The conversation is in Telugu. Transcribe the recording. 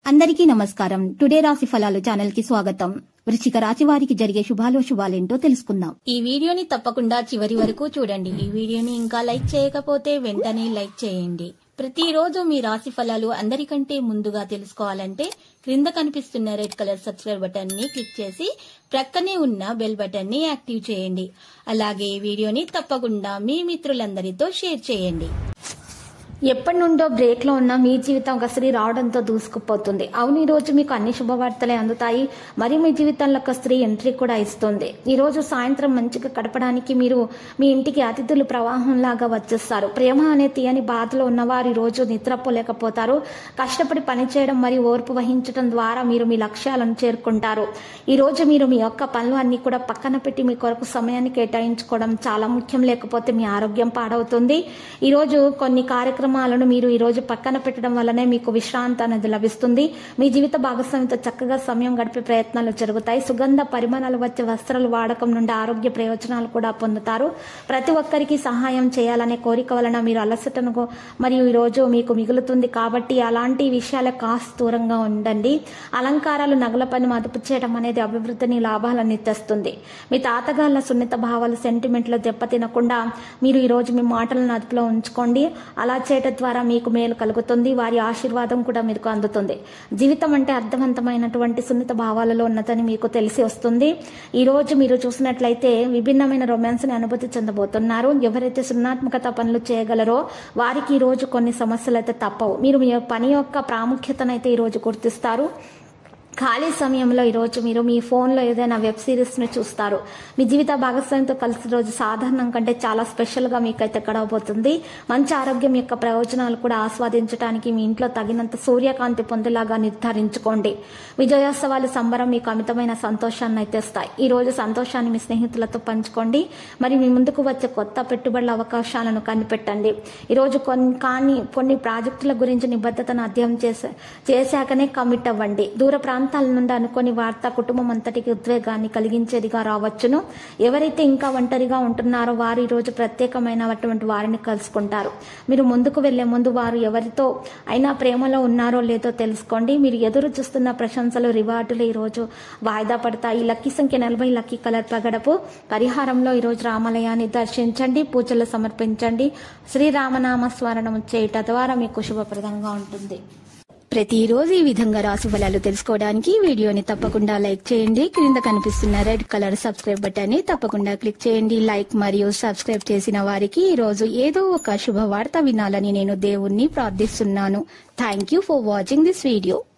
అందరికీ నమస్కారం టుడే రాశి ఫలాలు ఛానల్ కి స్వాగతం వృశ్చిక రాశి వారికి జరిగే శుభాలు శుభాలేంటో తెలుసుకుందాం ఈ వీడియోని తప్పకుండా చివరి వరకు చూడండి ఈ వీడియోని ఇంకా లైక్ చేయకపోతే వెంటనే లైక్ చేయండి ప్రతిరోజు మీ రాశి ఫలాలు అందరికంటే ముందుగా తెలుసుకోవాలంటే క్రింద కనిపిస్తున్న రెడ్ కలర్ సబ్స్క్రైబ్ బటన్ ని క్లిక్ చేసి ప్రక్కనే ఉన్న బెల్ బటన్ ని యాక్టివ్ చేయండి అలాగే ఈ వీడియోని తప్పకుండా మీ మిత్రులందరితో షేర్ చేయండి ఎప్పటి నుండో బ్రేక్ లో ఉన్న మీ జీవితం ఒక స్త్రీ రావడంతో దూసుకుపోతుంది అవును ఈ రోజు మీకు అన్ని శుభవార్తలే అందుతాయి మరి మీ జీవితంలో ఒక స్త్రీ ఎంట్రీ కూడా ఇస్తుంది ఈ రోజు సాయంత్రం మంచిగా గడపడానికి మీరు మీ ఇంటికి అతిథులు ప్రవాహంలాగా వచ్చేస్తారు ప్రేమ అనే తీయని బాధలో ఉన్నవారు ఈ రోజు నిద్రపోలేకపోతారు కష్టపడి పనిచేయడం మరియు ఓర్పు వహించడం ద్వారా మీరు మీ లక్ష్యాలను చేరుకుంటారు ఈ రోజు మీరు మీ యొక్క పనులు అన్ని కూడా పక్కన పెట్టి మీ కొరకు సమయాన్ని కేటాయించుకోవడం చాలా ముఖ్యం లేకపోతే మీ ఆరోగ్యం పాడవుతుంది ఈ రోజు కొన్ని కార్యక్రమాలను మీరు ఈ రోజు పక్కన పెట్టడం వల్లనే మీకు విశ్రాంతి అనేది లభిస్తుంది మీ జీవిత భాగస్వామితో చక్కగా సమయం గడిపే ప్రయత్నాలు జరుగుతాయి సుగంధ పరిమాణాలు వచ్చే వస్త్రాలు వాడకం నుండి ఆరోగ్య ప్రయోజనాలు కూడా పొందుతారు ప్రతి ఒక్కరికి సహాయం చేయాలనే కోరిక వలన మీరు అలసటను మరియు ఈ రోజు మీకు మిగులుతుంది కాబట్టి అలాంటి విషయాలకు కాస్త దూరంగా ఉండండి అలంకారాలు నగల పని మదుపు చేయడం అనేది అభివృద్ధిని లాభాలను తెస్తుంది మీ తాతగాళ్ళ సున్నిత భావాలు సెంటిమెంట్లు దెబ్బతినకుండా మీరు ఈ రోజు మీ మాటలను అదుపులో ఉంచుకోండి అలా చేయడం ద్వారా మీకు మేలు కలుగుతుంది వారి ఆశీర్వాదం కూడా మీకు అందుతుంది జీవితం అంటే అర్థవంతమైనటువంటి సున్నిత భావాలలో ఉన్నదని మీకు తెలిసి వస్తుంది ఈ రోజు మీరు చూసినట్లయితే విభిన్నమైన రొమాన్స్ ని అనుభూతి చెందబోతున్నారు ఎవరైతే సృణాత్మకత పనులు చేయగలరో వారికి ఈ రోజు కొన్ని సమస్యలు అయితే తప్పవు మీరు మీ పని యొక్క ప్రాముఖ్యతనైతే ఈ రోజు గుర్తిస్తారు ఖాళీ సమయంలో ఈరోజు మీరు మీ ఫోన్లో ఏదైనా వెబ్ సిరీస్ని చూస్తారు మీ జీవిత భాగస్వామితో కలిసి రోజు సాధారణం కంటే చాలా స్పెషల్గా మీకైతే గడవబోతుంది మంచి ఆరోగ్యం యొక్క ప్రయోజనాలు కూడా ఆస్వాదించడానికి మీ ఇంట్లో తగినంత సూర్యకాంతి పొందేలాగా నిర్ధారించుకోండి విజయోత్సవాలు సంబరం మీకు అమితమైన సంతోషాన్ని అయితే ఇస్తాయి ఈ రోజు సంతోషాన్ని మీ స్నేహితులతో పంచుకోండి మరి మీ ముందుకు వచ్చే కొత్త పెట్టుబడుల అవకాశాలను కనిపెట్టండి ఈరోజు కొన్ని కానీ కొన్ని ప్రాజెక్టుల గురించి నిబద్ధతను అధ్యయనం చేసే చేశాకనే కమిట్ అవ్వండి దూర ప్రాంతాల నుండి అనుకోని వార్త కుటుంబం అంతటికి ఉద్వేగాన్ని కలిగించేదిగా రావచ్చును ఎవరైతే ఇంకా ఒంటరిగా ఉంటున్నారో వారు ఈ రోజు ప్రత్యేకమైనటువంటి వారిని కలుసుకుంటారు మీరు ముందుకు వెళ్లే ముందు వారు ఎవరితో అయినా ప్రేమలో ఉన్నారో లేదో తెలుసుకోండి మీరు ఎదురు చూస్తున్న ప్రశంసలు రివార్డులు ఈ రోజు వాయిదా పడతాయి లక్కీ సంఖ్య నలభై లక్కీ కలర్ పగడపు పరిహారంలో ఈ రోజు రామాలయాన్ని దర్శించండి పూజలు సమర్పించండి శ్రీరామనామ స్మరణం చేయట ద్వారా మీకు శుభప్రదంగా ఉంటుంది ప్రతిరోజు ఈ విధంగా రాశి ఫలాలు తెలుసుకోవడానికి వీడియోని తప్పకుండా లైక్ చేయండి క్రింద కనిపిస్తున్న రెడ్ కలర్ సబ్స్క్రైబ్ బటన్ ని తప్పకుండా క్లిక్ చేయండి లైక్ మరియు సబ్స్క్రైబ్ చేసిన వారికి ఈ రోజు ఏదో ఒక శుభవార్త వినాలని నేను దేవుణ్ణి ప్రార్థిస్తున్నాను thank you for watching this video